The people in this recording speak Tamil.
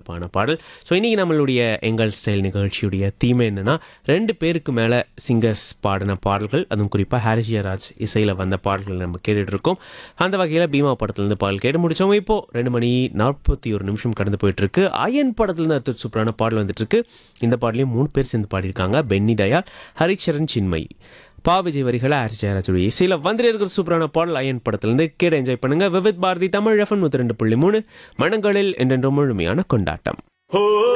சிறப்பான பாடல் ஸோ இன்றைக்கி நம்மளுடைய எங்கள் ஸ்டைல் நிகழ்ச்சியுடைய தீமை என்னென்னா ரெண்டு பேருக்கு மேலே சிங்கர்ஸ் பாடின பாடல்கள் அதுவும் குறிப்பாக ஹாரிஸ் ஜெயராஜ் இசையில் வந்த பாடல்கள் நம்ம கேட்டுட்டு இருக்கோம் அந்த வகையில் பீமா படத்துலேருந்து பாடல் கேட்டு முடிச்சோம் இப்போ ரெண்டு மணி நாற்பத்தி ஒரு நிமிஷம் கடந்து போயிட்டு இருக்கு அயன் படத்துலேருந்து அடுத்த சூப்பரான பாடல் வந்துட்டு இருக்கு இந்த பாடலையும் மூணு பேர் சேர்ந்து பாடியிருக்காங்க பென்னி டயால் ஹரிச்சரன் சின்மயி பா விஜய் வரிகளை ஹாரிஸ் ஜெயராஜுடைய இசையில் வந்துட்டு இருக்கிற சூப்பரான பாடல் அயன் படத்துலேருந்து கேட்டு என்ஜாய் பண்ணுங்க விவித் பாரதி தமிழ் எஃப்எம் நூற்றி ரெண்டு புள்ளி மூணு மனங்களில் என்றென்றும் முழுமையான கொண்டாட்டம் ஓ